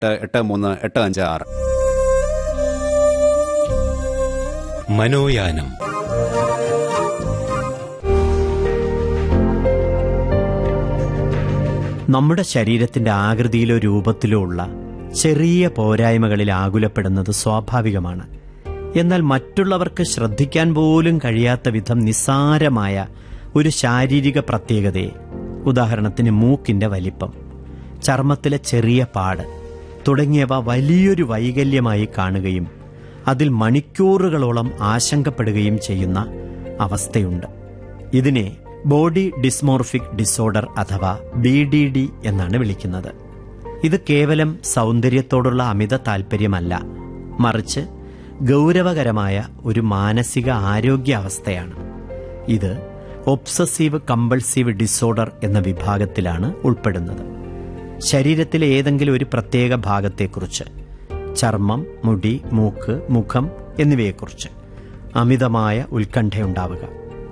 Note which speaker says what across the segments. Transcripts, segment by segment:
Speaker 1: എട്ട് എട്ട് മൂന്ന് എട്ട് അഞ്ച് ആറ്
Speaker 2: മനോയാനം
Speaker 3: നമ്മുടെ ശരീരത്തിന്റെ ആകൃതിയിലോ രൂപത്തിലോ ഉള്ള ചെറിയ പോരായ്മകളിൽ ആകുലപ്പെടുന്നത് സ്വാഭാവികമാണ് എന്നാൽ മറ്റുള്ളവർക്ക് ശ്രദ്ധിക്കാൻ പോലും കഴിയാത്ത വിധം നിസ്സാരമായ ഒരു ശാരീരിക പ്രത്യേകതയെ ഉദാഹരണത്തിന് മൂക്കിന്റെ വലിപ്പം ചർമ്മത്തിലെ ചെറിയ പാട് തുടങ്ങിയവ വലിയൊരു വൈകല്യമായി കാണുകയും അതിൽ മണിക്കൂറുകളോളം ആശങ്കപ്പെടുകയും ചെയ്യുന്ന അവസ്ഥയുണ്ട് ഇതിനെ ബോഡി ഡിസ്മോർഫിക് ഡിസോർഡർ അഥവാ ബി ഡി ഡി എന്നാണ് വിളിക്കുന്നത് ഇത് കേവലം സൗന്ദര്യത്തോടുള്ള അമിത താൽപ്പര്യമല്ല മറിച്ച് ഗൗരവകരമായ ഒരു മാനസിക ആരോഗ്യാവസ്ഥയാണ് ഇത് ഒബ്സസീവ് കമ്പൾസീവ് ഡിസോർഡർ എന്ന വിഭാഗത്തിലാണ് ഉൾപ്പെടുന്നത് ശരീരത്തിലെ ഏതെങ്കിലും ഒരു പ്രത്യേക ഭാഗത്തെക്കുറിച്ച് ചർമ്മം മുടി മൂക്ക് മുഖം എന്നിവയെക്കുറിച്ച് അമിതമായ ഉത്കണ്ഠയുണ്ടാവുക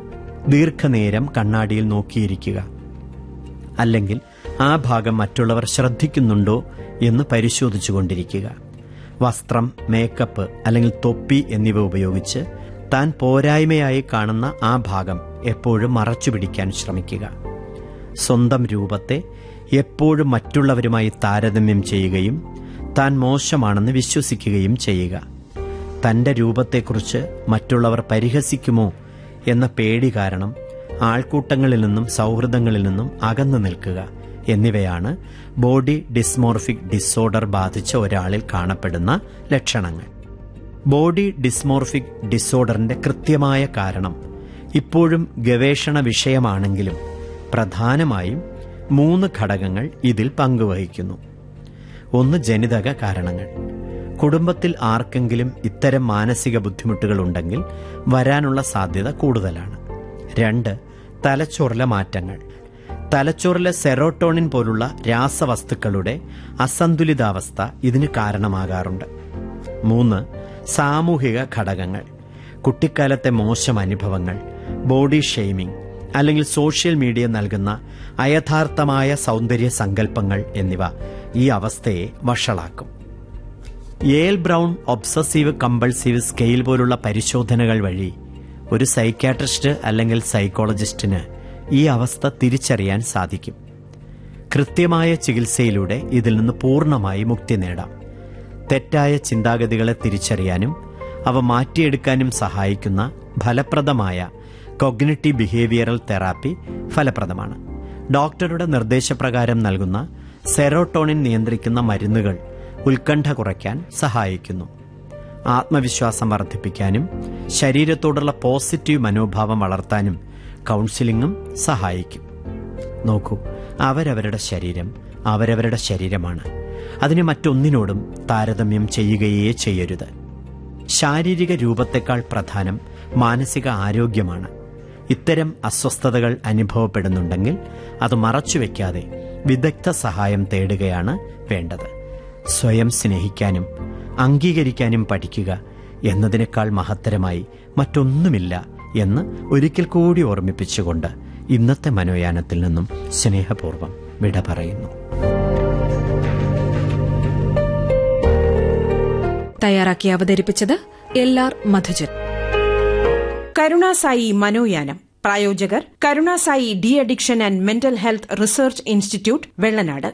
Speaker 3: ദീർഘനേരം കണ്ണാടിയിൽ നോക്കിയിരിക്കുക അല്ലെങ്കിൽ ആ ഭാഗം മറ്റുള്ളവർ ശ്രദ്ധിക്കുന്നുണ്ടോ എന്ന് പരിശോധിച്ചുകൊണ്ടിരിക്കുക വസ്ത്രം മേക്കപ്പ് അല്ലെങ്കിൽ തൊപ്പി എന്നിവ ഉപയോഗിച്ച് താൻ പോരായ്മയായി കാണുന്ന ആ ഭാഗം എപ്പോഴും മറച്ചു പിടിക്കാൻ ശ്രമിക്കുക സ്വന്തം രൂപത്തെ എപ്പോഴും മറ്റുള്ളവരുമായി താരതമ്യം ചെയ്യുകയും താൻ മോശമാണെന്ന് വിശ്വസിക്കുകയും ചെയ്യുക തന്റെ രൂപത്തെക്കുറിച്ച് മറ്റുള്ളവർ പരിഹസിക്കുമോ എന്ന പേടി കാരണം ആൾക്കൂട്ടങ്ങളിൽ നിന്നും സൗഹൃദങ്ങളിൽ നിന്നും അകന്നു നിൽക്കുക എന്നിവയാണ് ബോഡി ഡിസ്മോർഫിക് ഡിസോർഡർ ബാധിച്ച ഒരാളിൽ കാണപ്പെടുന്ന ലക്ഷണങ്ങൾ ബോഡി ഡിസ്മോർഫിക് ഡിസോർഡറിന്റെ കൃത്യമായ കാരണം ഇപ്പോഴും ഗവേഷണ വിഷയമാണെങ്കിലും പ്രധാനമായും മൂന്ന് ഘടകങ്ങൾ ഇതിൽ പങ്കുവഹിക്കുന്നു ഒന്ന് ജനിതക കാരണങ്ങൾ കുടുംബത്തിൽ ആർക്കെങ്കിലും ഇത്തരം മാനസിക ബുദ്ധിമുട്ടുകൾ ഉണ്ടെങ്കിൽ വരാനുള്ള സാധ്യത കൂടുതലാണ് രണ്ട് തലച്ചോറിലെ മാറ്റങ്ങൾ തലച്ചോറിലെ സെറോട്ടോണിൻ പോലുള്ള രാസവസ്തുക്കളുടെ അസന്തുലിതാവസ്ഥ ഇതിന് കാരണമാകാറുണ്ട് മൂന്ന് സാമൂഹിക ഘടകങ്ങൾ കുട്ടിക്കാലത്തെ മോശം അനുഭവങ്ങൾ ബോഡി ഷെയ്മിംഗ് അല്ലെങ്കിൽ സോഷ്യൽ മീഡിയ നൽകുന്ന അയഥാർത്ഥമായ സൗന്ദര്യ സങ്കല്പങ്ങൾ എന്നിവ ഈ അവസ്ഥയെ വഷളാക്കും Yale Brown obsessive compulsive scale പോലുള്ള പരിശോധനകൾ വഴി ഒരു സൈക്യാട്രിസ്റ്റ് അല്ലെങ്കിൽ സൈക്കോളജിസ്റ്റിന് ഈ അവസ്ഥ തിരിച്ചറിയാൻ സാധിക്കും കൃത്യമായ ചികിത്സയിലൂടെ ഇതിൽ നിന്ന് പൂർണ്ണമായി മുക്തി നേടാം തെറ്റായ ചിന്താഗതികളെ തിരിച്ചറിയാനും അവ മാറ്റിയെടുക്കാനും സഹായിക്കുന്ന ഫലപ്രദമായ കൊഗ്നിറ്റീവ് ബിഹേവിയറൽ തെറാപ്പി ഫലപ്രദമാണ് ഡോക്ടറുടെ നിർദ്ദേശപ്രകാരം നൽകുന്ന സെറോട്ടോണിൻ നിയന്ത്രിക്കുന്ന മരുന്നുകൾ ഉത്കണ്ഠ കുറയ്ക്കാൻ സഹായിക്കുന്നു ആത്മവിശ്വാസം വർദ്ധിപ്പിക്കാനും ശരീരത്തോടുള്ള പോസിറ്റീവ് മനോഭാവം വളർത്താനും കൗൺസിലിംഗും സഹായിക്കും നോക്കൂ അവരവരുടെ ശരീരം അവരവരുടെ ശരീരമാണ് അതിനെ മറ്റൊന്നിനോടും താരതമ്യം ചെയ്യുകയേ ചെയ്യരുത് ശാരീരിക രൂപത്തെക്കാൾ പ്രധാനം മാനസിക ആരോഗ്യമാണ് ഇത്തരം അസ്വസ്ഥതകൾ അനുഭവപ്പെടുന്നുണ്ടെങ്കിൽ അത് മറച്ചുവെക്കാതെ വിദഗ്ധ സഹായം തേടുകയാണ് വേണ്ടത് സ്വയം സ്നേഹിക്കാനും അംഗീകരിക്കാനും പഠിക്കുക എന്നതിനേക്കാൾ മഹത്തരമായി മറ്റൊന്നുമില്ല എന്ന് ഒരിക്കൽ കൂടി ഓർമ്മിപ്പിച്ചുകൊണ്ട് ഇന്നത്തെ മനോയാനത്തിൽ നിന്നും സ്നേഹപൂർവ്വം വിട പറയുന്നു
Speaker 4: തയ്യാറാക്കി അവതരിപ്പിച്ചത് എൽ ആർ മധുജൻ
Speaker 5: കരുണാസായി മനോയാനം പ്രായോജകർ Karunasai de addiction and mental health research institute Vellanad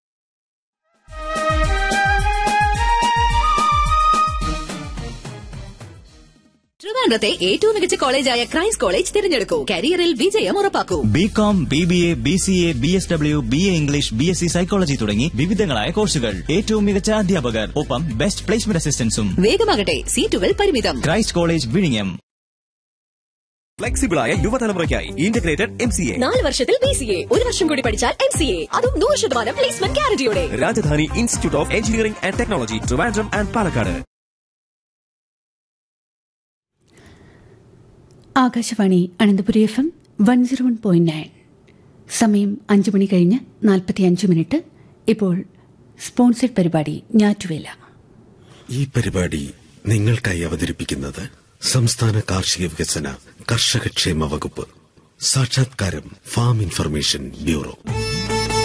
Speaker 6: ട്രിവാൻഡ്രത്തെ ഏറ്റവും മികച്ച കോളേജായ ക്രൈസ്റ്റ് കോളേജ് തിരഞ്ഞെടുക്കൂ കരിയറിൽ വിജയം ഉറപ്പാക്കൂ
Speaker 7: B com B B A B C A B S W B A English B S C psychology തുടങ്ങി വിവിധങ്ങളായ കോഴ്സുകൾ ഏറ്റവും മികച്ച അധ്യാപകർ ഒപ്പം ബെസ്റ്റ് പ്ലേസ്മെന്റ് അസിസ്റ്റൻസും
Speaker 6: വേഗമാകട്ടെ സീറ്റുകൾ പരിമിതം
Speaker 7: ക്രൈസ്റ്റ് കോളേജ് വിഴിഞ്ഞം
Speaker 8: ഫ്ലെക്സിബിളായ യുവതലമുറയ്ക്കായി ഇന്റഗ്രേറ്റഡ് എം സി എ
Speaker 6: നാല് വർഷത്തിൽ ബി സി എ ഒരു വർഷം കൂടി പഠിച്ചാൽ എം സി എ അതും നൂറ് ശതമാനം പ്ലേസ്മെന്റ് ഗ്യാരണ്ടിയോടെ
Speaker 8: Rajadhani institute of engineering and technology Trivandrum and Palakkad
Speaker 9: Akashvani Ananthapuri F M one zero one point nine സമയം അഞ്ച് മണി കഴിഞ്ഞ് നാൽപ്പത്തി അഞ്ച് മിനിറ്റ് ഇപ്പോൾ സ്പോൺസർഡ് പരിപാടി ഞാറ്റുവേല
Speaker 10: ഈ പരിപാടി നിങ്ങൾക്കായി അവതരിപ്പിക്കുന്നത് സംസ്ഥാന കാർഷിക വികസന കർഷകക്ഷേമ വകുപ്പ് സാക്ഷാത്കാരം ഫാം ഇൻഫർമേഷൻ ബ്യൂറോ